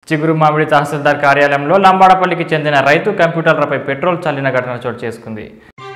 చిగురు మామిడి తహసీల్దార్ కార్యాలయంలో లంబాడపల్లికి చెందిన రైతు కంప్యూటర్లపై పెట్రోల్ చల్లిన ఘటన చోటు చేసుకుంది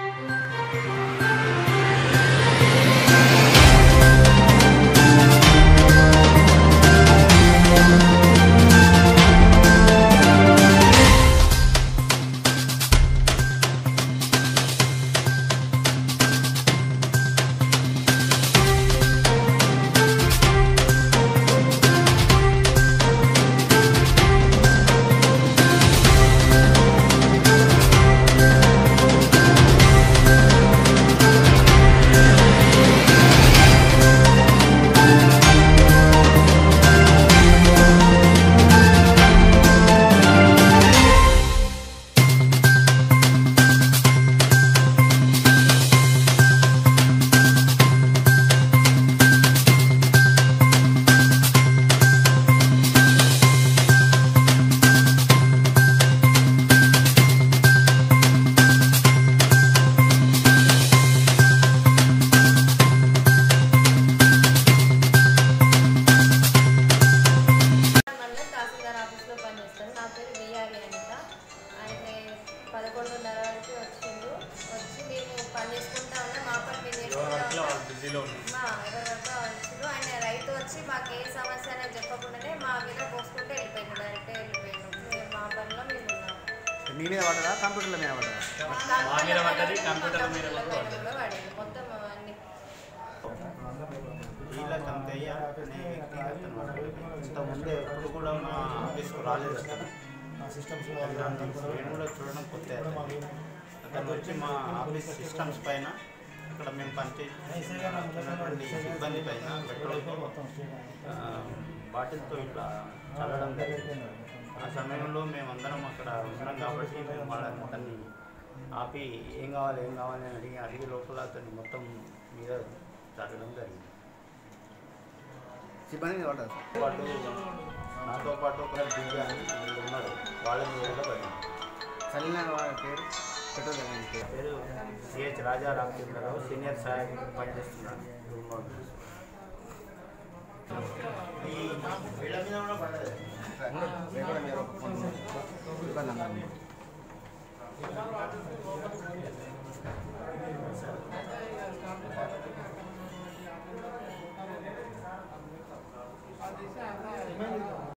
మండల తహసీల్దార్ ఆఫీస్లో పనిచేస్తాను నా పేరు బిఆర్ఏ అనిత ఆయన పదకొండున్నర వరకు వచ్చిండు వచ్చి మేము పని చేసుకుంటా ఉన్నాం మా పని మేము చేసుకుంటా ఉన్నాం మా ఎవరి వరకు వచ్చిండు ఆయన రైతు వచ్చి మాకు ఏ సమస్య అనేది చెప్పకుండానే మా మీద పోసుకుంటూ వెళ్ళిపోయింది డైరెక్ట్ వెళ్ళిపోయాను మేము మా పనిలో మేము ఉన్నాం మీ మీద పడ్డదా కంప్యూటర్ల మీద పడ్డదా మా మీద పడ్డది కంప్యూటర్ల మీద కూడా పడింది మొత్తం అన్ని వీళ్ళ కంతయ్య అనే వ్యక్తి అతను వాడు. ఇంతకుముందు ఎప్పుడు కూడా మా ఆఫీస్కు రాలేదు అతను నేను కూడా చూడడం కొత్త అతను. అతను వచ్చి మా ఆఫీస్ సిస్టమ్స్ పైన ఇక్కడ మేము పనిచేస్తున్నటువంటి సిబ్బంది పైన పెట్రోల్తో ఆ, బాటిల్తో ఇట్లా చల్లడం జరిగింది ఆ సమయంలో మేమందరం అక్కడ ఉన్నాం కాబట్టి మేము వాళ్ళని అతన్ని ఆపి ఏం కావాలి ఏం కావాలి అని అడిగి అడిగి లోపల అతన్ని మొత్తం మీద చల్లడం జరిగింది సిబ్బంది మీద పడ్డదా సార్ పాటు నాతో పాటు ఒక దివ్య అని వీళ్ళు ఉన్నారు వాళ్ళ మీద కూడా పడింది చల్లిన వాళ్ళ పేరు పెట్రోల్ చల్లిన పేరు పేరు సిహెచ్ రాజా రామచంద్రరావు సీనియర్ సహాయకుడు పనిచేస్తున్నాడు రూమ్లో ఈ వీళ్ళ మీద కూడా పడ్డది రేపు మీరు ఒక ఫోన్ ఇబ్బంది అన్నారు ఆ